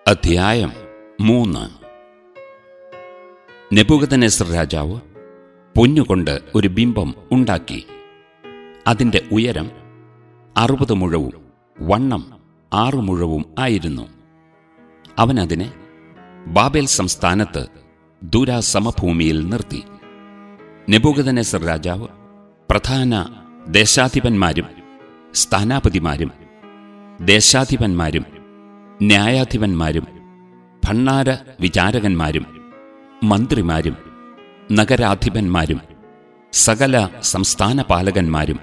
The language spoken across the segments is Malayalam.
അധ്യായം മൂന്ന് നെബുഗതനെസർ രാജാവ് പൊന്നുകൊണ്ട് ഒരു ബിംബം ഉണ്ടാക്കി അതിന്റെ ഉയരം അറുപത് മുഴവും വണ്ണം ആറു മുഴവും ആയിരുന്നു അവൻ അതിനെ ബാബേൽ സംസ്ഥാനത്ത് ദൂരാസമഭൂമിയിൽ നിർത്തി നെബുഗതനെസർ രാജാവ് പ്രധാന ദേശാധിപന്മാരും സ്ഥാനാപതിമാരും ദേശാധിപന്മാരും ന്യായാധിപന്മാരും ഭണ്ണാര വിചാരകന്മാരും മന്ത്രിമാരും നഗരാധിപന്മാരും സകല സംസ്ഥാന പാലകന്മാരും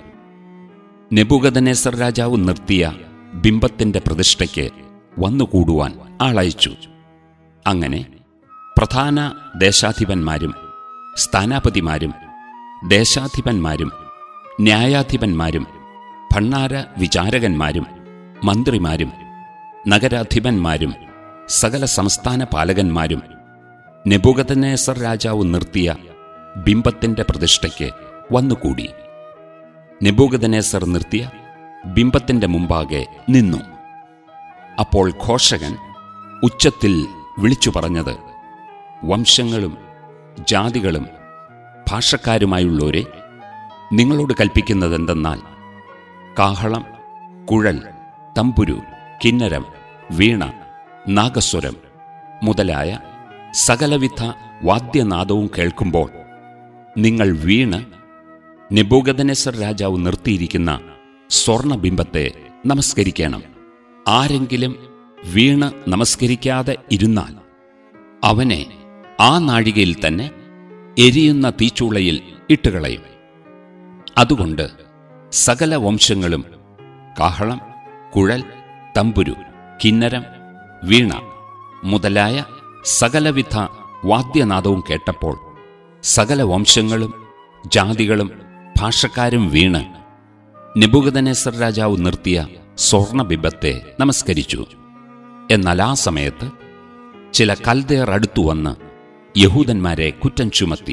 നെബുഗദനേസർ രാജാവ് നിർത്തിയ ബിംബത്തിന്റെ പ്രതിഷ്ഠയ്ക്ക് വന്നുകൂടുവാൻ ആളയച്ചു അങ്ങനെ പ്രധാന ദേശാധിപന്മാരും സ്ഥാനാപതിമാരും ദേശാധിപന്മാരും ന്യായാധിപന്മാരും ഭണ്ണാര വിചാരകന്മാരും മന്ത്രിമാരും നഗരാധിപന്മാരും സകല സംസ്ഥാന പാലകന്മാരും നെബുഗതനേസർ രാജാവ് നിർത്തിയ ബിംബത്തിന്റെ പ്രതിഷ്ഠയ്ക്ക് വന്നുകൂടി നെബൂഗദനേസർ നിർത്തിയ ബിംബത്തിന്റെ മുമ്പാകെ നിന്നു അപ്പോൾ ഘോഷകൻ ഉച്ചത്തിൽ വിളിച്ചു പറഞ്ഞത് വംശങ്ങളും ജാതികളും ഭാഷക്കാരുമായുള്ളവരെ നിങ്ങളോട് കൽപ്പിക്കുന്നതെന്തെന്നാൽ കാഹളം കുഴൽ തമ്പുരു കിന്നരം വീണ നാഗസ്വരം മുതലായ സകലവിധ വാദ്യനാദവും കേൾക്കുമ്പോൾ നിങ്ങൾ വീണ് നെബൂഗദനെസർ രാജാവ് നിർത്തിയിരിക്കുന്ന സ്വർണബിംബത്തെ നമസ്കരിക്കണം ആരെങ്കിലും വീണ് നമസ്കരിക്കാതെ ഇരുന്നാൽ അവനെ ആ നാഴികയിൽ തന്നെ എരിയുന്ന തീച്ചൂളയിൽ ഇട്ടുകളയും അതുകൊണ്ട് സകല വംശങ്ങളും കാഹളം കുഴൽ തമ്പുരു കിന്നരം വീണ മുതലായ സകലവിധ വാദ്യനാദവും കേട്ടപ്പോൾ സകല വംശങ്ങളും ജാതികളും ഭാഷക്കാരും വീണ് നിബുഗതനേസർ രാജാവ് നിർത്തിയ സ്വർണബിംബത്തെ നമസ്കരിച്ചു എന്നാൽ ആ സമയത്ത് ചില കൽദേർ അടുത്തു വന്ന് യഹൂദന്മാരെ കുറ്റം ചുമത്തി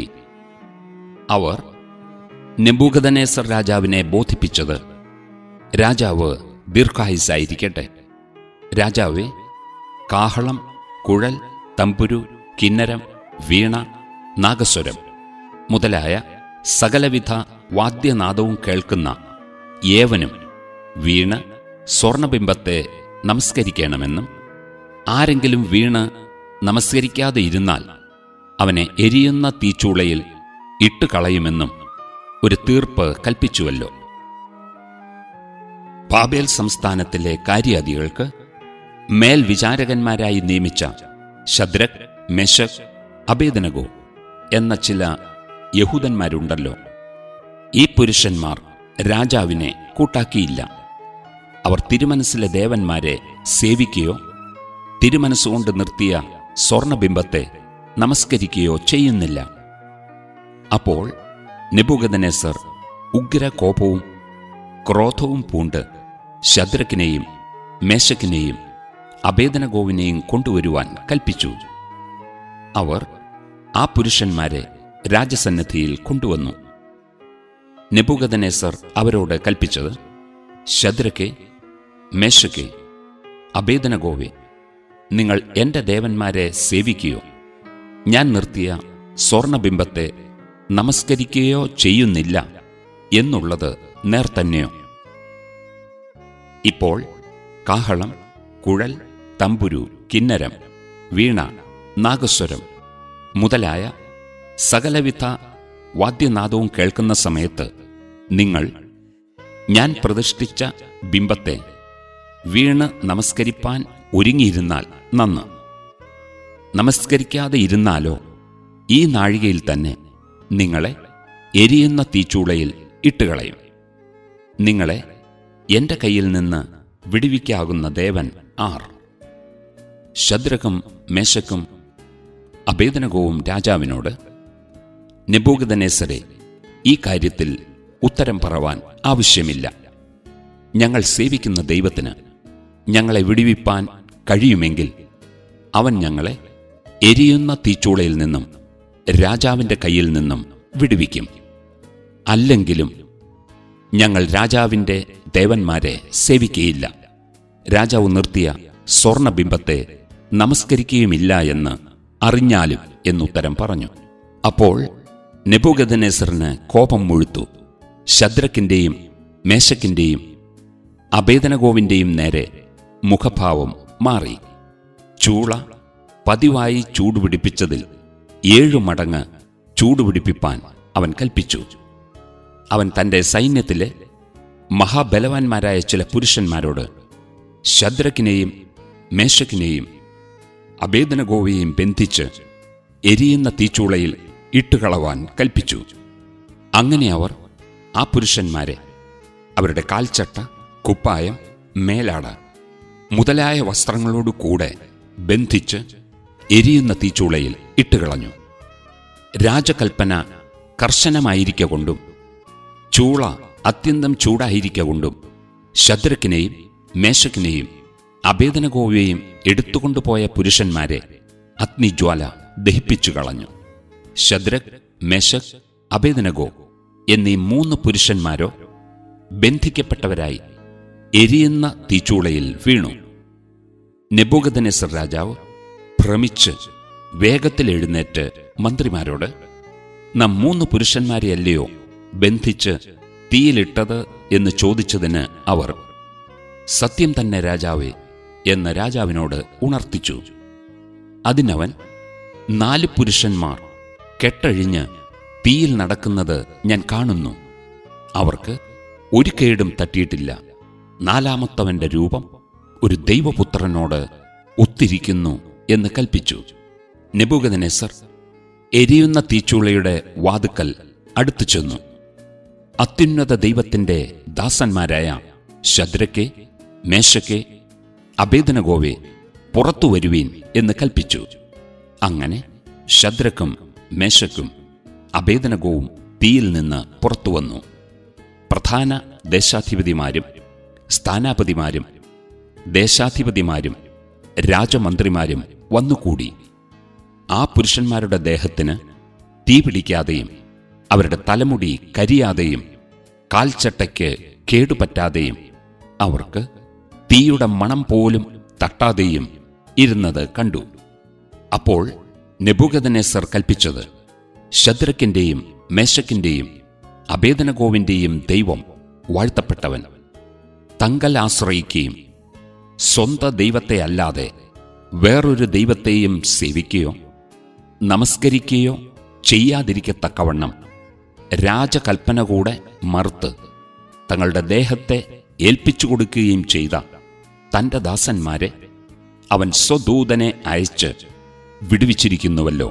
അവർ നെബൂഗദനേസർ രാജാവിനെ ബോധിപ്പിച്ചത് രാജാവ് ദീർഘായുസായിരിക്കട്ടെ രാജാവെ കാഹളം കുഴൽ തമ്പുരു കിന്നരം വീണ നാഗസ്വരം മുതലായ സകലവിധ വാദ്യനാദവും കേൾക്കുന്ന ഏവനും വീണ് സ്വർണബിംബത്തെ നമസ്കരിക്കണമെന്നും ആരെങ്കിലും വീണ് നമസ്കരിക്കാതെ ഇരുന്നാൽ അവനെ എരിയുന്ന തീച്ചൂളയിൽ ഇട്ടുകളയുമെന്നും ഒരു തീർപ്പ് കൽപ്പിച്ചുവല്ലോ ബാബേൽ സംസ്ഥാനത്തിലെ കാര്യാദികൾക്ക് മേൽവിചാരകന്മാരായി നിയമിച്ച ശദ്രക് മെഷക് അബേദനഗോ എന്ന ചില യഹൂദന്മാരുണ്ടല്ലോ ഈ പുരുഷന്മാർ രാജാവിനെ കൂട്ടാക്കിയില്ല അവർ തിരുമനസ്സിലെ ദേവന്മാരെ സേവിക്കുകയോ തിരുമനസ്സുകൊണ്ട് നിർത്തിയ സ്വർണബിംബത്തെ നമസ്കരിക്കുകയോ ചെയ്യുന്നില്ല അപ്പോൾ നെബുഗദനെസർ ഉഗ്രകോപവും ക്രോധവും പൂണ്ട് ശദ്രക്കിനെയും മേശക്കിനെയും അഭേദനഗോവിനെയും കൊണ്ടുവരുവാൻ കൽപ്പിച്ചു അവർ ആ പുരുഷന്മാരെ രാജസന്നിധിയിൽ കൊണ്ടുവന്നു നെബുഗദനേസർ അവരോട് കൽപ്പിച്ചത് ശദ്രക്കെ മേശക്കെ അഭേദനഗോവെ നിങ്ങൾ എന്റെ ദേവന്മാരെ സേവിക്കുകയോ ഞാൻ നിർത്തിയ സ്വർണബിംബത്തെ നമസ്കരിക്കുകയോ ചെയ്യുന്നില്ല എന്നുള്ളത് നേർ തന്നെയോ ഇപ്പോൾ കാഹളം കുഴൽ തമ്പുരു കിന്നരം വീണ നാഗസ്വരം മുതലായ സകലവിധ വാദ്യനാദവും കേൾക്കുന്ന സമയത്ത് നിങ്ങൾ ഞാൻ പ്രതിഷ്ഠിച്ച ബിംബത്തെ വീണ് നമസ്കരിപ്പാൻ ഒരുങ്ങിയിരുന്നാൽ നന്ന് നമസ്കരിക്കാതെ ഇരുന്നാലോ ഈ നാഴികയിൽ തന്നെ നിങ്ങളെ എരിയുന്ന തീച്ചൂളയിൽ ഇട്ടുകളയും നിങ്ങളെ എന്റെ കയ്യിൽ നിന്ന് വിടുവിക്കാകുന്ന ദേവൻ ആർ ശദ്രകം മേശക്കും അഭേദനകവും രാജാവിനോട് നെബൂഗദനേസരെ ഈ കാര്യത്തിൽ ഉത്തരം പറവാൻ ആവശ്യമില്ല ഞങ്ങൾ സേവിക്കുന്ന ദൈവത്തിന് ഞങ്ങളെ വിടുവിപ്പാൻ കഴിയുമെങ്കിൽ അവൻ ഞങ്ങളെ എരിയുന്ന തീച്ചൂളയിൽ നിന്നും രാജാവിന്റെ കയ്യിൽ നിന്നും വിടുവിക്കും അല്ലെങ്കിലും ഞങ്ങൾ രാജാവിന്റെ ദേവന്മാരെ സേവിക്കയില്ല രാജാവ് നിർത്തിയ സ്വർണബിംബത്തെ നമസ്കരിക്കുകയുമില്ല എന്ന് അറിഞ്ഞാലും എന്നുത്തരം പറഞ്ഞു അപ്പോൾ നെബുഗദനേസറിന് കോപം മുഴുത്തു ശദ്രക്കിന്റെയും മേശക്കിന്റെയും അഭേദനഗോവിന്റെയും നേരെ മുഖഭാവം മാറി ചൂള പതിവായി ചൂടുപിടിപ്പിച്ചതിൽ ഏഴു മടങ്ങ് ചൂടുപിടിപ്പിപ്പാൻ അവൻ കൽപ്പിച്ചു അവൻ തന്റെ സൈന്യത്തിലെ മഹാബലവാന്മാരായ ചില പുരുഷന്മാരോട് ശദ്രക്കിനെയും മേശക്കിനെയും അഭേദനഗോവയെയും ബന്ധിച്ച് എരിയുന്ന തീച്ചൂളയിൽ ഇട്ടുകളവാൻ കൽപ്പിച്ചു അങ്ങനെ അവർ ആ പുരുഷന്മാരെ അവരുടെ കാൽച്ചട്ട കുപ്പായം മേലാട മുതലായ വസ്ത്രങ്ങളോടു കൂടെ ബന്ധിച്ച് എരിയുന്ന തീച്ചൂളയിൽ ഇട്ടുകളഞ്ഞു രാജകൽപ്പന കർശനമായിരിക്കൊണ്ടും ചൂള അത്യന്തം ചൂടായിരിക്കൊണ്ടും ശദ്രക്കിനെയും മേശക്കിനെയും അഭേദനഗോവയെയും എടുത്തുകൊണ്ടുപോയ പുരുഷന്മാരെ അഗ്നിജ്വാല ദഹിപ്പിച്ചു കളഞ്ഞു ശദ്രക് മേശക് അഭേദനഗോ എന്നീ മൂന്ന് പുരുഷന്മാരോ ബന്ധിക്കപ്പെട്ടവരായി എരിയുന്ന തീച്ചൂളയിൽ വീണു നെബൂഗദനെസർ രാജാവ് ഭ്രമിച്ച് വേഗത്തിൽ എഴുന്നേറ്റ് മന്ത്രിമാരോട് നാം മൂന്ന് പുരുഷന്മാരെയല്ലയോ ബന്ധിച്ച് തീയിലിട്ടത് എന്ന് ചോദിച്ചതിന് അവർ സത്യം തന്നെ രാജാവേ എന്ന് രാജാവിനോട് ഉണർത്തിച്ചു അതിനവൻ നാല് പുരുഷന്മാർ കെട്ടഴിഞ്ഞ് തീയിൽ നടക്കുന്നത് ഞാൻ കാണുന്നു അവർക്ക് ഒരു കേടും തട്ടിയിട്ടില്ല നാലാമത്തവന്റെ രൂപം ഒരു ദൈവപുത്രനോട് ഒത്തിരിക്കുന്നു എന്ന് കൽപ്പിച്ചു നെബുഗദനെസർ എരിയുന്ന തീച്ചൂളയുടെ വാതുക്കൽ അടുത്തു ചെന്നു അത്യുന്നത ദൈവത്തിന്റെ ദാസന്മാരായ ശദ്രക്കെ മേശക്കെ അഭേദനഗോവെ പുറത്തു വരുവീൻ എന്ന് കൽപ്പിച്ചു അങ്ങനെ ശദ്രക്കും മേശക്കും അഭേദനഗോവും തീയിൽ നിന്ന് പുറത്തു വന്നു പ്രധാന ദേശാധിപതിമാരും സ്ഥാനാപതിമാരും ദേശാധിപതിമാരും രാജമന്ത്രിമാരും വന്നുകൂടി ആ പുരുഷന്മാരുടെ ദേഹത്തിന് തീ പിടിക്കാതെയും അവരുടെ തലമുടി കരിയാതെയും കാൽച്ചട്ടയ്ക്ക് കേടുപറ്റാതെയും അവർക്ക് തീയുടെ മണം പോലും തട്ടാതെയും ഇരുന്നത് കണ്ടു അപ്പോൾ നെബുഗദനെസർ കൽപ്പിച്ചത് ശദ്രക്കിന്റെയും മേശക്കിന്റെയും അഭേദനഗോവിന്റെയും ദൈവം വാഴ്ത്തപ്പെട്ടവൻ തങ്കൽ ആശ്രയിക്കുകയും സ്വന്ത ദൈവത്തെ അല്ലാതെ വേറൊരു ദൈവത്തെയും സേവിക്കുകയോ നമസ്കരിക്കുകയോ ചെയ്യാതിരിക്കത്തക്കവണ്ണം രാജകൽപ്പന കൂടെ മറുത്ത് തങ്ങളുടെ ദേഹത്തെ ഏൽപ്പിച്ചു കൊടുക്കുകയും ചെയ്ത തന്റെ ദാസന്മാരെ അവൻ സ്വദൂതനെ അയച്ച് വിടുവിച്ചിരിക്കുന്നുവല്ലോ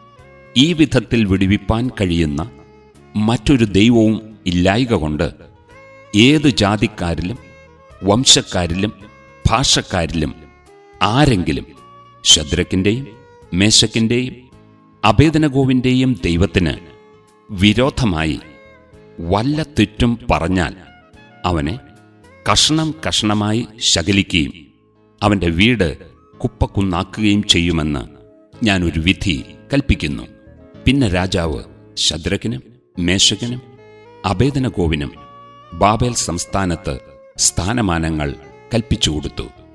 ഈ വിധത്തിൽ വിടുവിപ്പാൻ കഴിയുന്ന മറ്റൊരു ദൈവവും ഇല്ലായിക കൊണ്ട് ഏത് ജാതിക്കാരിലും വംശക്കാരിലും ഭാഷക്കാരിലും ആരെങ്കിലും ശദ്രക്കിന്റെയും മേശക്കിന്റെയും അഭേദനഗോവിന്റെയും ദൈവത്തിന് വിരോധമായി വല്ല തെറ്റും പറഞ്ഞാൽ അവനെ കഷ്ണം കഷ്ണമായി ശകലിക്കുകയും അവന്റെ വീട് കുപ്പക്കുന്നാക്കുകയും ചെയ്യുമെന്ന് ഞാൻ ഒരു വിധി കൽപ്പിക്കുന്നു പിന്നെ രാജാവ് ശദ്രക്കിനും മേശകനും അഭേദനഗോവിനും ബാബേൽ സംസ്ഥാനത്ത് സ്ഥാനമാനങ്ങൾ കൽപ്പിച്ചു കൊടുത്തു